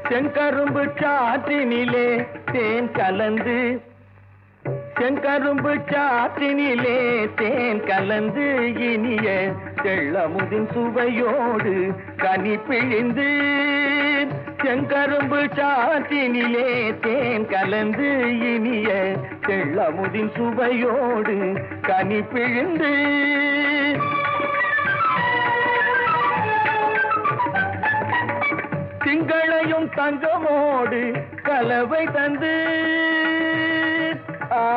செங்கரும்பு சாற்றினிலே தேன் கலந்து செங்கரும்பு சாற்றினிலே தேன் கலந்து இனிய தெள்ளமுதின் சுவையோடு கனி பிழிந்து செங்கரும்பு சாற்றினிலே தேன் கலந்து இனிய தெள்ளமுதின் சுவையோடு கனி பிழிந்து திங்களையும் தங்கமோடு கலவை தந்து ஆ,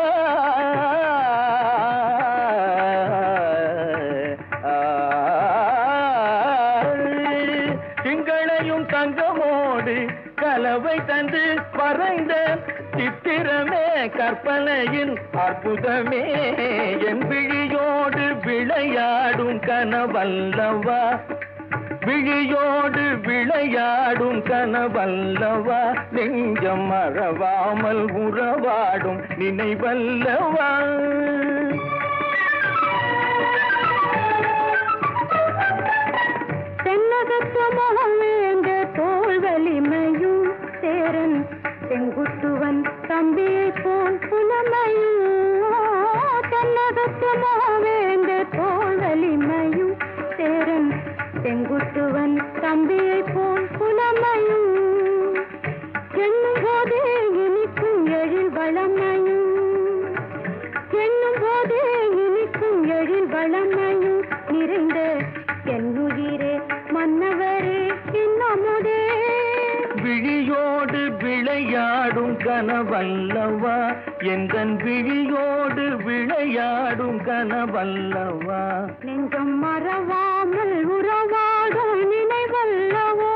ஆ, திங்களையும் தங்கமோடு கலவை தந்து வரைந்த சித்திரமே கற்பனையின் அற்புதமே என் விழியோடு விளையாடும் கனவல்லவா விழியோடு விளையாடும் கனவல்லவா நெஞ்சம் மறவாமல் உறவாடும் நினைவல்லவா தென்னகத்தமாக வேண்ட தோல் வலிமையும் சேரன் செங்குட்டுவன் தம்பியை போல் புலமையும் தென்னகத்தமாக வேண்ட தோல் வலிமையும் சேரன் செங்குட்டுவன் தம்பியை போல் புலமையும் எண்ணும் போதே இனிக்கும் எழில் வளமையும் எண்ணும் போதே இனிக்கும் எழில் வளமையும் நிறைந்த என்னுயிரே மன்னவரே இன்னமுதே விழியோடு விளையாடும் கனவல்லவா எந்தன் விழியோடு விளையாடும் கனவல்லவா நெஞ்சம் மறவாமல் உறவாடும் நினைவல்லவோ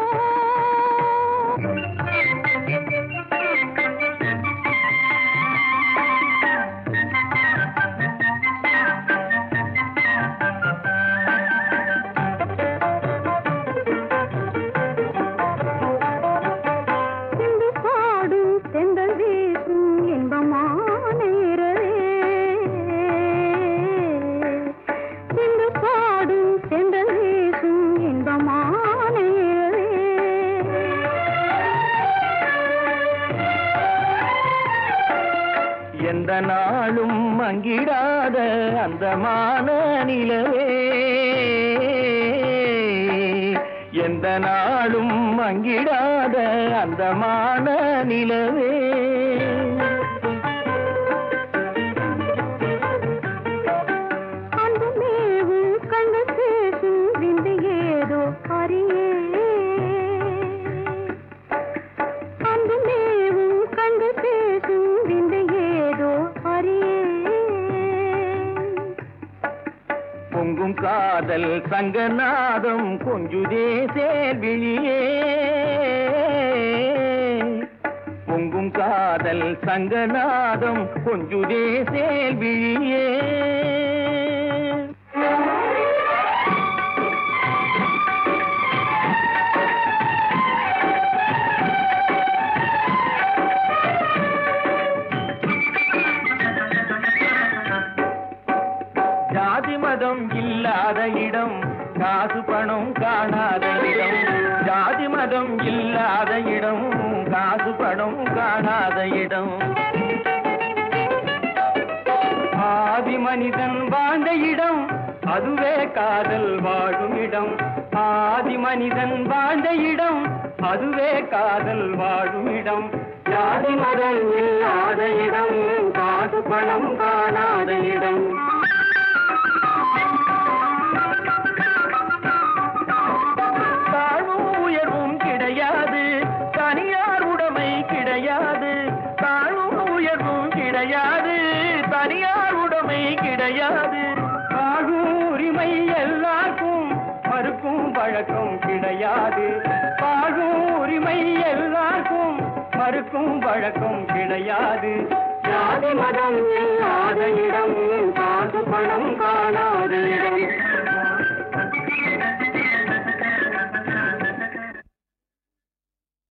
சிந்து பாடும் செந்தல் வீசும் இன்பமான இரவே சிந்து பாடும் செந்தல் வீசும் இன்பமான இரவே எந்த நாளும் மங்கிடாத அந்தமான நிலவே எந்த நாளும் மங்கிடாத அந்தமான நிலவே அன்பு மேவும் கண்டு பேசும் விந்து ஏதோ அறியே அன்பு மேவும் கண்டு பேசும் விந்து ஏதோ அறியே பொங்கும் காதல் சங்கநாதம் கொஞ்சுதே சேர்விழியே பொங்கும் காதல் சங்கநாதம் கொஞ்சுதே சேர்விழியே ஜாதி மதம் இல்லாத இடம் காசு பணம் காணாத இடம் ஜாதி மதம் இல்லாத இடம் காசு பணம் காணாத இடம் ஆதி மனிதன் வாழ்ந்த இடம் அதுவே காதல் வாழும் இடம் ஆதி மனிதன் வாழ்ந்த இடம் அதுவே காதல் வாழும் இடம் ஜாதி மதம் இல்லாத இடம் காசு பணம் காணாத இடம் தாழ்வும் உயர்வும் கிடையாது தனியார் உடைமை கிடையாது தாழ்வும் உயர்வும் கிடையாது தனியார் உடைமை கிடையாது ஆகும் உரிமை எல்லாருக்கும் மறுக்கும் வழக்கம் கிடையாது பாகும் உரிமை எல்லாருக்கும் மறுக்கும் வழக்கம் கிடையாது ஜாதி மதம் இல்லாத இடம் காசு பணம் காணாத இடம்